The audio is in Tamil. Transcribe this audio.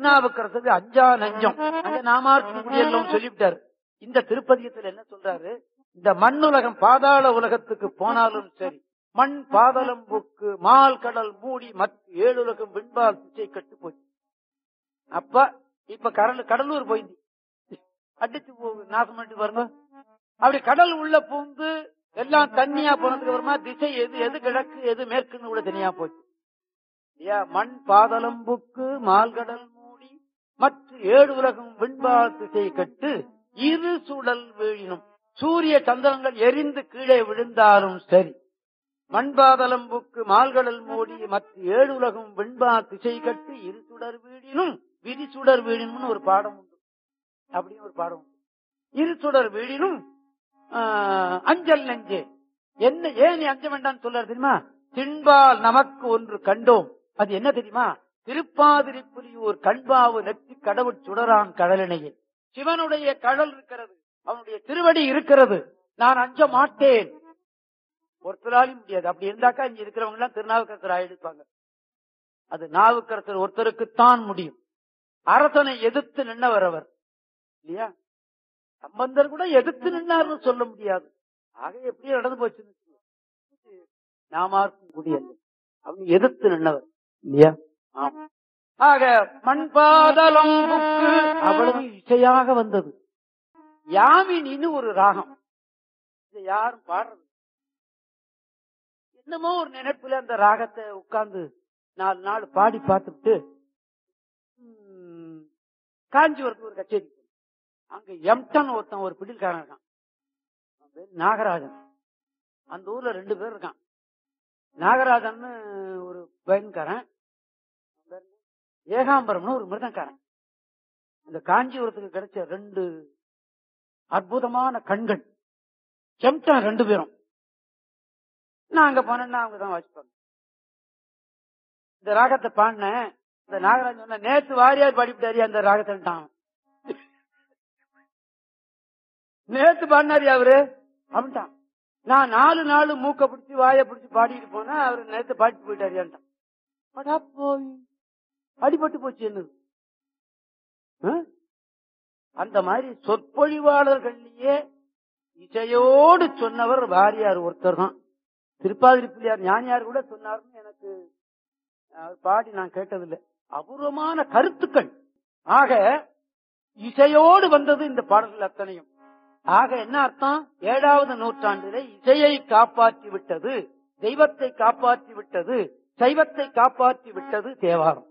திருநாவுக்கரசுக்கு அஞ்சா நஞ்சம் அங்க நாமார்க்கும் குடியெல்லாம் சொல்லிவிட்டாரு இந்த திருப்பதியத்துல என்ன சொல்றாரு இந்த மண்ணுலகம் பாதாள உலகத்துக்கு போனாலும் சரி மண் பாதளம் புக்கு மால் கடல் மூடி மத் ஏழுலகம் விண்பால் திசை கட்டு போச்சு அப்ப இப்ப கடல் கடலூர் போயிந்தி அடிச்சு போ- நாசம் பண்ணிட்டு பாருங்க அப்படி கடல் உள்ள பூந்து எல்லாம் தண்ணியா போனதுக்கு அப்புறமா திசை எது எது கிழக்கு எது மேற்குன்னு கூட தனியா போச்சு ஐயா, மண் பாதளம் புக்கு மால்கடல் மூடி மற்ற ஏழு உலகம் விண்பால் திசை கட்டு இரு சுடல் வீழினும் சூரிய சந்திரங்கள் எரிந்து கீழே விழுந்தாலும் சரி மண்பாதளம் புக்கு மால்கடல் மூடி மற்ற ஏழு உலகம் விண்பா திசை கட்டு இரு சுடர் வீழினும் விரி சுடர் வீழினும்னு ஒரு பாடம் உண்டு அப்படின்னு ஒரு பாடம் உண்டு இரு சுடர் வீழினும் ஆஹ், அஞ்சல் நெஞ்சே என்ன ஏன் நீ அஞ்ச வேண்டாம்னு சொல்றாரு தெரியுமா தின்பால் நமக்கு ஒன்று கண்டோம் அது என்ன தெரியுமா திருப்பாதிரிப்புலியூர் கண்பாவு நெற்றி கடவுள் சுடரான் கடலினையே சிவனுடைய கடல் இருக்கிறது அவனுடைய திருவடி இருக்கிறது நான் அஞ்ச மாட்டேன் ஒருத்தராலையும் முடியாது அப்படி இருந்தாக்கா இங்க இருக்கிறவங்க எல்லாம் திருநாவுக்கரசர் ஆயிடுப்பாங்க அது நாவுக்கரசர் ஒருத்தருக்குத்தான் முடியும் அரசனை எதிர்த்து நின்னவர் அவர் இல்லையா சம்பந்தர் கூட எதிர்த்து நின்னார்னு சொல்ல முடியாது ஆக எப்படியோ நடந்து போச்சு நாமார்க்கும் குடியல்ல அவன் எதிர்த்து நின்னவர் இல்லையா ஆமா ஆக மண்பாதலம் புக்கு அவ்வளவு இசையாக வந்தது யாமினின்னு ஒரு ராகம் இதை யாரும் பாடுறது என்னமோ ஒரு நினைப்புல அந்த ராகத்தை உட்கார்ந்து நாலு நாள் பாடி பார்த்துட்டு ம், காஞ்சிபுரத்துக்கு ஒரு கச்சேரி போனோம். அங்க எம்டன் ஒருத்தன் ஒரு பிடில்காரன் இருக்கான் அவன் பேரு நாகராஜன் அந்த ஊர்ல ரெண்டு பேர் இருக்கான் நாகராஜன் ஒரு பயன்காரன் அவன் பேரு என்ன? ஏகாம்பரம்னு ஒரு மிருதங்காரன் இந்த காஞ்சிபுரத்துக்கு கிடைச்ச ரெண்டு அற்புதமான கண்கள் செம்டன் ரெண்டு பேரும் நான் அங்க போனேன்னா அவங்க தான் வாசிப்பாங்க இந்த ராகத்தை பாடினேன் இந்த நாகராஜன் சொன்ன நேத்து வாரியார் பாடிவிட்டாரியா அந்த ராகத்தான் நேத்து பாடினாரியா அவரு அப்படின்ட்டான் நான் நாலு நாள் மூக்க பிடிச்சி வாயை பிடிச்சி பாடிட்டு போனா அவரு நேத்து பாடிட்டு போயிட்டாரியான்ட்டான் அடா போய் அடிபட்டு போச்சு என்னது ஆ? அந்த மாதிரி சொற்பொழிவாளர்கள்லயே இசையோடு சொன்னவர் வாரியார் ஒருத்தர் தான் திருப்பாதிரி பிள்ளையார் ஞானியார் கூட சொன்னார்னு எனக்கு அவர் பாடி நான் கேட்டதில்லை அபூர்வமான கருத்துக்கள் ஆக இசையோடு வந்தது இந்த பாடல்கள் அத்தனையும் ஆக என்ன அர்த்தம் ஏழாவது நூற்றாண்டிலே இசையை காப்பாற்றி விட்டது தெய்வத்தை காப்பாற்றி விட்டது சைவத்தை காப்பாற்றி விட்டது தேவாரம்